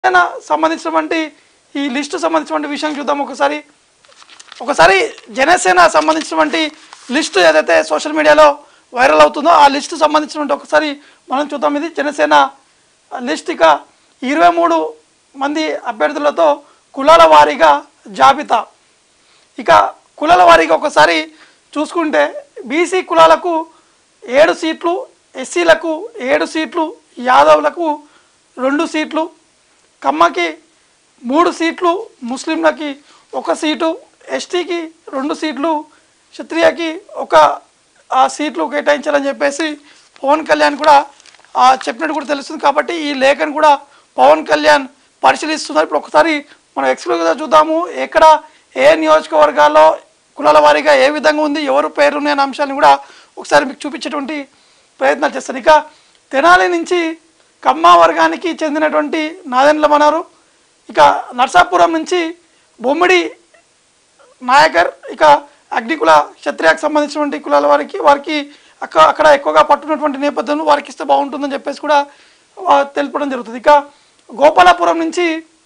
జనసేన సంబంధించినటువంటి ఈ లిస్టు సంబంధించినటువంటి విషయం చూద్దాం ఒకసారి ఒకసారి జనసేన సంబంధించినటువంటి లిస్టు ఏదైతే సోషల్ మీడియాలో వైరల్ అవుతుందో ఆ లిస్టు సంబంధించినటువంటి ఒకసారి మనం చూద్దాం ఇది జనసేన లిస్ట్ ఇక ఇరవై మూడు మంది అభ్యర్థులతో కులాల వారీగా జాబితా ఇక కులాల వారీగా ఒకసారి చూసుకుంటే బీసీ కులాలకు ఏడు సీట్లు ఎస్సీలకు ఏడు సీట్లు యాదవులకు రెండు సీట్లు కమ్మకి మూడు సీట్లు ముస్లింలకి ఒక సీటు ఎస్టీకి రెండు సీట్లు క్షత్రియకి ఒక ఆ సీట్లు కేటాయించాలని చెప్పేసి పవన్ కళ్యాణ్ కూడా ఆ, చెప్పినట్టు కూడా తెలుస్తుంది కాబట్టి ఈ లేఖను కూడా పవన్ కళ్యాణ్ పరిశీలిస్తున్నారు ఇప్పుడు ఒకసారి మనం ఎక్స్క్లూజివ్గా చూద్దాము ఎక్కడ ఏ నియోజకవర్గాల్లో కులాల వారీగా ఏ విధంగా ఉంది ఎవరు పేరు ఉన్నాయన్న అంశాన్ని కూడా ఒకసారి మీకు చూపించేటువంటి ప్రయత్నాలు చేస్తాను ఇక తెనాలి నుంచి కమ్మ వర్గానికి చెందినటువంటి నాదెండ్ల మనారు ఇక నర్సాపురం నుంచి బొమ్మిడి నాయకర్ ఇక అగ్నికుల క్షత్రియాకు సంబంధించినటువంటి కులాల వారికి వారికి అక్క అక్కడ ఎక్కువగా పట్టున్నటువంటి నేపథ్యంలో వారికి ఇస్తే బాగుంటుందని చెప్పేసి కూడా ఆ, తెలపడం జరుగుతుంది ఇక గోపాలపురం నుంచి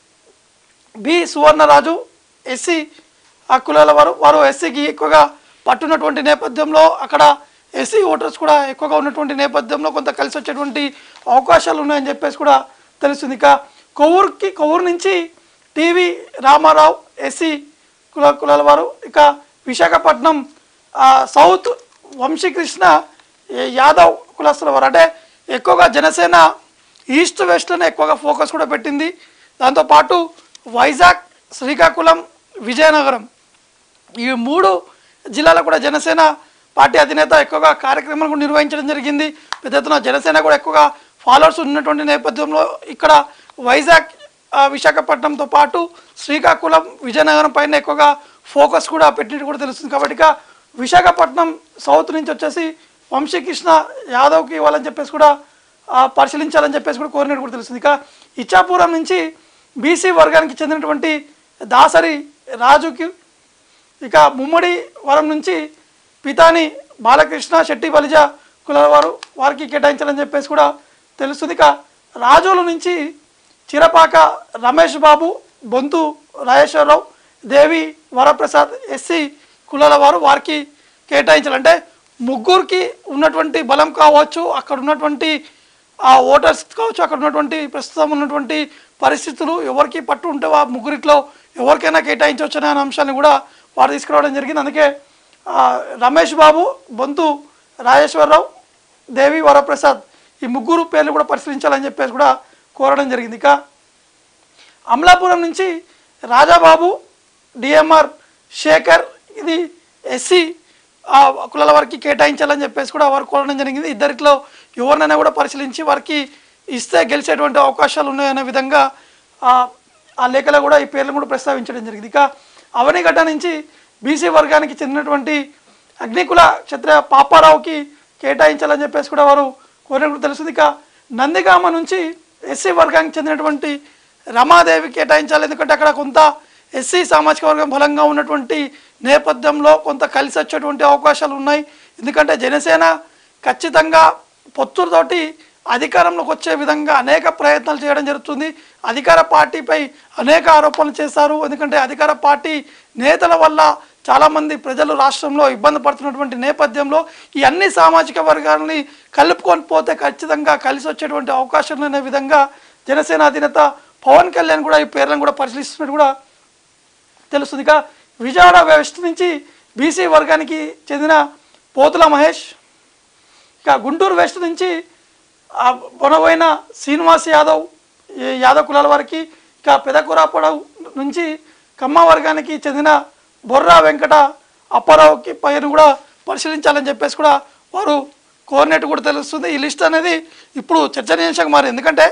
బి సువర్ణరాజు ఎస్సీ ఆ కులాల వారు వారు ఎస్సీకి ఎక్కువగా పట్టున్నటువంటి నేపథ్యంలో అక్కడ ఎస్సీ ఓటర్స్ కూడా ఎక్కువగా ఉన్నటువంటి నేపథ్యంలో కొంత కలిసి వచ్చేటువంటి అవకాశాలు ఉన్నాయని చెప్పేసి కూడా తెలుస్తుంది ఇక కొవ్వూరుకి కొవ్వూరు నుంచి టీవీ రామారావు ఎస్సీ కుల కులాల వారు ఇక విశాఖపట్నం ఆ, సౌత్ వంశీకృష్ణ ఏ- యాదవ్ కులస్తుల వారు అంటే ఎక్కువగా జనసేన ఈస్ట్ వెస్ట్లోనే ఎక్కువగా ఫోకస్ కూడా పెట్టింది దాంతోపాటు వైజాగ్ శ్రీకాకుళం విజయనగరం ఈ మూడు జిల్లాలో కూడా జనసేన పార్టీ అధినేత ఎక్కువగా కార్యక్రమాలు కూడా నిర్వహించడం జరిగింది పెద్ద ఎత్తున జనసేన కూడా ఎక్కువగా ఫాలోవర్స్ ఉన్నటువంటి నేపథ్యంలో ఇక్కడ వైజాగ్ ఆ, విశాఖపట్నంతో పాటు శ్రీకాకుళం విజయనగరం పైన ఎక్కువగా ఫోకస్ కూడా పెట్టినట్టు కూడా తెలుస్తుంది కాబట్టి ఇక విశాఖపట్నం సౌత్ నుంచి వచ్చేసి వంశీకృష్ణ యాదవ్కి ఇవ్వాలని చెప్పేసి కూడా ఆ, పరిశీలించాలని చెప్పేసి కూడా కోరినట్టు కూడా తెలుస్తుంది ఇక ఇచ్చాపురం నుంచి బీసీ వర్గానికి చెందినటువంటి దాసరి రాజుకి ఇక ముమ్మడి వరం నుంచి పితాని బాలకృష్ణ శెట్టి బలిజ కులాల వారు వారికి కేటాయించాలని చెప్పేసి కూడా తెలుస్తుంది ఇక రాజోలు నుంచి చిరపాక రమేష్ బాబు బొంతు రాజేశ్వరరావు దేవి వరప్రసాద్ ఎస్సీ కులాల వారు వారికి కేటాయించాలంటే ముగ్గురికి ఉన్నటువంటి బలం కావచ్చు అక్కడ ఉన్నటువంటి ఆ ఓటర్స్ కావచ్చు అక్కడ ఉన్నటువంటి ప్రస్తుతం ఉన్నటువంటి పరిస్థితులు ఎవరికి పట్టు ఉంటే ఆ ముగ్గురిట్లో ఎవరికైనా కేటాయించవచ్చు అనే అంశాన్ని కూడా వారు తీసుకురావడం జరిగింది అందుకే ఆ, రమేష్ బాబు బొంతు రాజేశ్వరరావు దేవి వరప్రసాద్ ఈ ముగ్గురు పేర్లు కూడా పరిశీలించాలని చెప్పేసి కూడా కోరడం జరిగింది ఇక అమలాపురం నుంచి రాజాబాబు డిఎంఆర్ శేఖర్ ఇది ఎస్సీ ఆ కులాల వారికి కేటాయించాలని చెప్పేసి కూడా వారు కోరడం జరిగింది ఇద్దరిలో ఎవరినైనా కూడా పరిశీలించి వారికి ఇస్తే గెలిచేటువంటి అవకాశాలు ఉన్నాయనే విధంగా ఆ ఆ లేఖలో కూడా ఈ పేర్లను కూడా ప్రస్తావించడం జరిగింది ఇక అవనిగడ్డ నుంచి బీసీ వర్గానికి చెందినటువంటి అగ్నికుల క్షత్రియ పాపారావుకి కేటాయించాలని చెప్పేసి కూడా వారు కోరినట్టు తెలుస్తుంది ఇక నందిగామ నుంచి ఎస్సీ వర్గానికి చెందినటువంటి రమాదేవి కేటాయించాలి ఎందుకంటే అక్కడ కొంత ఎస్సీ సామాజిక వర్గం బలంగా ఉన్నటువంటి నేపథ్యంలో కొంత కలిసి వచ్చేటువంటి అవకాశాలు ఉన్నాయి ఎందుకంటే జనసేన ఖచ్చితంగా పొత్తులతోటి అధికారంలోకి వచ్చే విధంగా అనేక ప్రయత్నాలు చేయడం జరుగుతుంది అధికార పార్టీపై అనేక ఆరోపణలు చేశారు ఎందుకంటే అధికార పార్టీ నేతల వల్ల చాలామంది ప్రజలు రాష్ట్రంలో ఇబ్బంది పడుతున్నటువంటి నేపథ్యంలో ఈ అన్ని సామాజిక వర్గాలని కలుపుకొని పోతే ఖచ్చితంగా కలిసి వచ్చేటువంటి అవకాశం అనే విధంగా జనసేన అధినేత పవన్ కళ్యాణ్ కూడా ఈ పేర్లను కూడా పరిశీలిస్తున్నట్టు కూడా తెలుస్తుంది ఇక విజయవాడ వెస్ట్ నుంచి బీసీ వర్గానికి చెందిన పోతుల మహేష్ ఇక గుంటూరు వెస్ట్ నుంచి ఆ బొనబోయిన శ్రీనివాస్ యాదవ్ ఈ యాదవ్ కులాల వారికి ఇక పెదకురాపడవు నుంచి కమ్మ వర్గానికి చెందిన బొర్రా వెంకట అప్పారావుకి పైన కూడా పరిశీలించాలని చెప్పేసి కూడా వారు కోరినట్టు కూడా తెలుస్తుంది ఈ లిస్ట్ అనేది ఇప్పుడు చర్చనీయాంశంగా మారింది ఎందుకంటే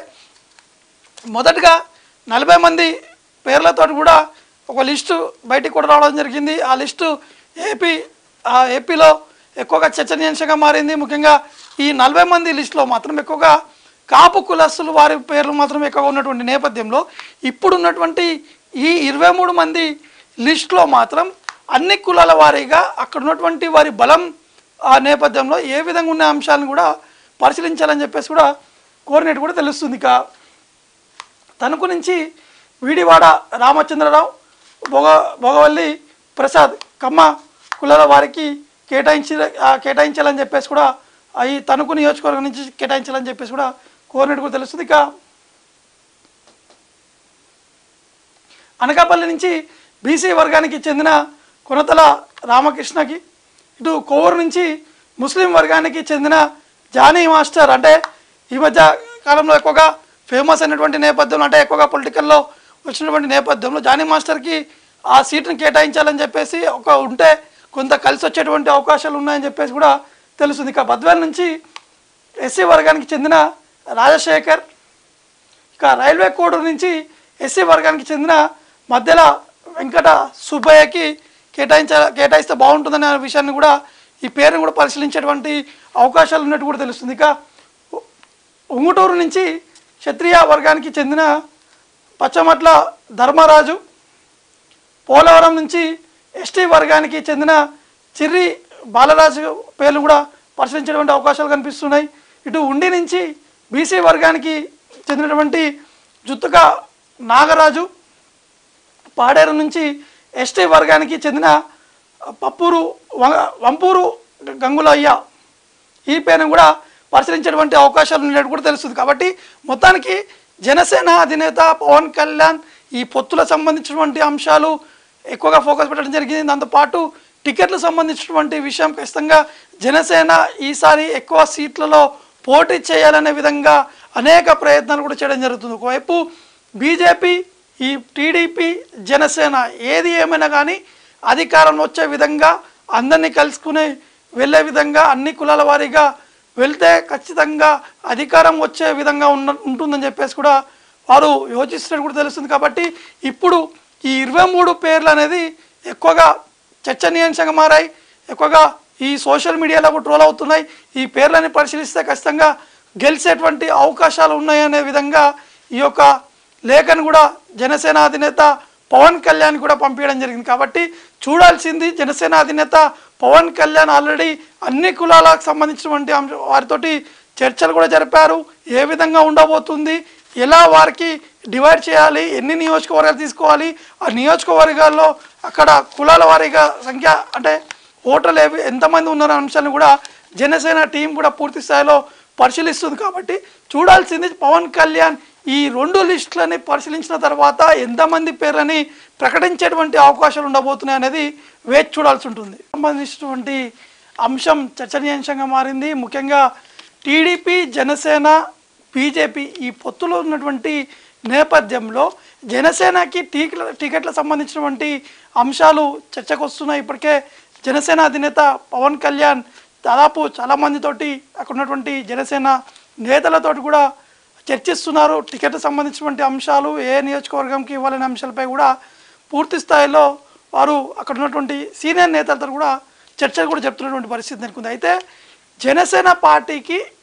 మొదటగా నలభై మంది పేర్లతో కూడా ఒక లిస్టు బయటికి కూడా రావడం జరిగింది ఆ లిస్టు ఏపీ ఆ ఏపీలో ఎక్కువగా చర్చనీయాంశంగా మారింది ముఖ్యంగా ఈ నలభై మంది లిస్టులో మాత్రం ఎక్కువగా కాపు కులస్తులు వారి పేర్లు మాత్రం ఎక్కువగా ఉన్నటువంటి నేపథ్యంలో ఇప్పుడు ఉన్నటువంటి ఈ ఇరవై మూడు మంది లిస్టులో మాత్రం అన్ని కులాల వారీగా అక్కడ ఉన్నటువంటి వారి బలం ఆ నేపథ్యంలో ఏ విధంగా ఉన్న అంశాలను కూడా పరిశీలించాలని చెప్పేసి కూడా కోరినట్టు కూడా తెలుస్తుంది ఇక తణుకు నుంచి వీడివాడ రామచంద్రరావు భోగ భోగవల్లి ప్రసాద్ కమ్మ కులాల వారికి కేటాయించి ఆ, కేటాయించాలని చెప్పేసి కూడా ఆ ఈ తణుకు నియోజకవర్గం నుంచి కేటాయించాలని చెప్పేసి కూడా కోరినట్టు కూడా తెలుస్తుంది ఇక అనకాపల్లి నుంచి బీసీ వర్గానికి చెందిన కొనతల రామకృష్ణకి ఇటు కోవూరు నుంచి ముస్లిం వర్గానికి చెందిన జానీ మాస్టర్ అంటే ఈ మధ్య కాలంలో ఎక్కువగా ఫేమస్ అయినటువంటి నేపథ్యంలో అంటే ఎక్కువగా పొలిటికల్లో వచ్చినటువంటి నేపథ్యంలో జానీ మాస్టర్కి ఆ సీటును కేటాయించాలని చెప్పేసి ఒక ఉంటే కొంత కలిసి వచ్చేటువంటి అవకాశాలు ఉన్నాయని చెప్పేసి కూడా తెలుస్తుంది ఇక బద్వేల్ నుంచి ఎస్సీ వర్గానికి చెందిన రాజశేఖర్ ఇక రైల్వే కోడూరు నుంచి ఎస్సీ వర్గానికి చెందిన మధ్యల వెంకట సుబ్బయ్యకి కేటాయించ కేటాయిస్తే బాగుంటుందనే విషయాన్ని కూడా ఈ పేరుని కూడా పరిశీలించేటువంటి అవకాశాలు ఉన్నట్టు కూడా తెలుస్తుంది ఇక ఉ- ఉంగుటూరు నుంచి క్షత్రియ వర్గానికి చెందిన పచ్చమట్ల ధర్మరాజు పోలవరం నుంచి ఎస్టీ వర్గానికి చెందిన చిర్రి బాలరాజు పేర్లు కూడా పరిశీలించేటువంటి అవకాశాలు కనిపిస్తున్నాయి ఇటు ఉండి నుంచి బీసీ వర్గానికి చెందినటువంటి జుత్తుక నాగరాజు పాడేరు నుంచి ఎస్టీ వర్గానికి చెందిన పప్పూరు వ- వంపూరు గంగులయ్య ఈ పేరును కూడా పరిశీలించేటువంటి అవకాశాలు ఉన్నట్టు కూడా తెలుస్తుంది కాబట్టి మొత్తానికి జనసేన అధినేత పవన్ కళ్యాణ్ ఈ పొత్తులకు సంబంధించినటువంటి అంశాలు ఎక్కువగా ఫోకస్ పెట్టడం జరిగింది దాంతోపాటు టికెట్లకు సంబంధించినటువంటి విషయం ఖచ్చితంగా జనసేన ఈసారి ఎక్కువ సీట్లలో పోటీ చేయాలనే విధంగా అనేక ప్రయత్నాలు కూడా చేయడం జరుగుతుంది ఒకవైపు బీజేపీ ఈ టీడీపీ జనసేన ఏది ఏమైనా కానీ అధికారం వచ్చే విధంగా అందరినీ కలుసుకుని వెళ్ళే విధంగా అన్ని కులాల వారీగా వెళ్తే ఖచ్చితంగా అధికారం వచ్చే విధంగా ఉన్న ఉంటుందని చెప్పేసి కూడా వారు యోచిస్తున్నట్టు కూడా తెలుస్తుంది కాబట్టి ఇప్పుడు ఈ ఇరవై మూడు పేర్లు అనేది ఎక్కువగా చర్చనీయాంశంగా మారాయి ఎక్కువగా ఈ సోషల్ మీడియాలో కూడా ట్రోల్ అవుతున్నాయి ఈ పేర్లని పరిశీలిస్తే ఖచ్చితంగా గెలిచేటువంటి అవకాశాలు ఉన్నాయనే విధంగా ఈ యొక్క లేఖను కూడా జనసేన అధినేత పవన్ కళ్యాణ్ కూడా పంపించడం జరిగింది కాబట్టి చూడాల్సింది జనసేన అధినేత పవన్ కళ్యాణ్ ఆల్రెడీ అన్ని కులాలకు సంబంధించినటువంటి అంశ వారితోటి చర్చలు కూడా జరిపారు ఏ విధంగా ఉండబోతుంది ఎలా వారికి డివైడ్ చేయాలి ఎన్ని నియోజకవర్గాలు తీసుకోవాలి ఆ నియోజకవర్గాల్లో అక్కడ కులాల వారీగా సంఖ్య అంటే ఓటర్లు ఏవి ఎంతమంది ఉన్నారో అంశాన్ని కూడా జనసేన టీం కూడా పూర్తి స్థాయిలో పరిశీలిస్తుంది కాబట్టి చూడాల్సింది పవన్ కళ్యాణ్ ఈ రెండు లిస్టులని పరిశీలించిన తర్వాత ఎంతమంది పేర్లని ప్రకటించేటువంటి అవకాశాలు ఉండబోతున్నాయి అనేది వేచి చూడాల్సి ఉంటుంది సంబంధించినటువంటి అంశం చర్చనీయాంశంగా మారింది ముఖ్యంగా టీడీపీ జనసేన బీజేపీ ఈ పొత్తులో ఉన్నటువంటి నేపథ్యంలో జనసేనకి టీకెట్ల టికెట్లకు సంబంధించినటువంటి అంశాలు చర్చకు వస్తున్నాయి ఇప్పటికే జనసేన అధినేత పవన్ కళ్యాణ్ దాదాపు చాలా మందితోటి అక్కడ ఉన్నటువంటి జనసేన నేతలతోటి కూడా చర్చిస్తున్నారు టికెట్ సంబంధించినటువంటి అంశాలు ఏ నియోజకవర్గంకి ఇవ్వాలనే అంశాలపై కూడా పూర్తి స్థాయిలో వారు అక్కడ ఉన్నటువంటి సీనియర్ నేతలతో కూడా చర్చలు కూడా చెప్తున్నటువంటి పరిస్థితి నెలకొంది అయితే జనసేన పార్టీకి